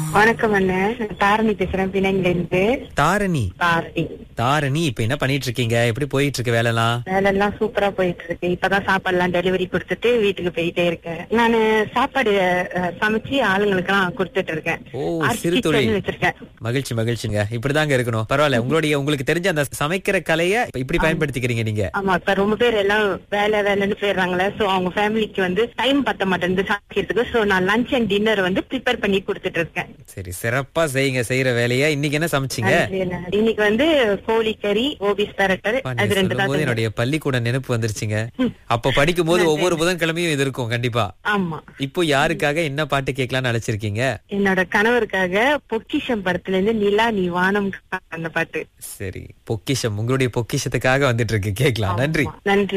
வணக்கம் அண்ணன் நான் தாரணி பேசுறேன் பிணைங்கல இருந்து தாரணி தாரணி தாரணி இப்ப என்ன பண்ணிட்டு இருக்கீங்க எப்படி போயிட்டு இருக்கு வேலைலாம் வேலை எல்லாம் சூப்பரா போயிட்டு இருக்கு இப்பதான் சாப்பாடு எல்லாம் டெலிவரி கொடுத்துட்டு வீட்டுக்கு போயிட்டே இருக்கேன் நானு சாப்பாடு அஹ், சமைச்சு ஆளுங்களுக்கு எல்லாம் கொடுத்துட்டு இருக்கேன் ஓ ஆர்ட் சிறு கிச்சன் தொழில் வச்சிருக்கேன் மகிழ்ச்சி மகிழ்ச்சிங்க இப்படிதாங்க இருக்கணும் பரவாயில்ல உங்களுடைய உங்களுக்கு தெரிஞ்ச அந்த சமைக்கிற கலைய இப்ப இப்படி பயன்படுத்திக்கிறீங்க நீங்க ஆமா இப்ப ரொம்ப பேர் எல்லாம் வேலை வேலைன்னு போயிடுறாங்களே சோ அவங்க ஃபேமிலிக்கு வந்து டைம் பத்த மாட்டேங்குது சமைக்கிறதுக்கு சோ நான் லஞ்ச் அண்ட் டின்னர் வந்து ப்ரிப்பேர் பண்ணி கொடுத்துட்டு இருக்கேன் சரி சிறப்பா செய்யுங்க செய்யற வேலைய இன்னைக்கு என்ன சமைச்சீங்க நன்றி அண்ணா. இன்னைக்கு வந்து கோழிக்கறி கோபிஸ் பெரட்டல் அப்பா, நீங்க அது ரெண்டு சொல்லும் தான் போது செஞ்சேன். என்னுடைய பள்ளிக்கூட நினைப்பு வந்துருச்சுங்க அப்ப படிக்கும் போது ஒவ்வொரு புதன்கிழமையும் இது இருக்கும் கண்டிப்பா ஆமா இப்போ யாருக்காக என்ன பாட்டு கேட்கலாம்னு அழைச்சிருக்கீங்க என்னோட கணவருக்காக பொக்கிஷம் படத்துல இருந்து நிலா நீ வானம் அந்த பாட்டு சரி பொக்கிஷம் உங்களுடைய பொக்கிஷத்துக்காக வந்துட்டு இருக்கு கேட்கலாம் நன்றி நன்றி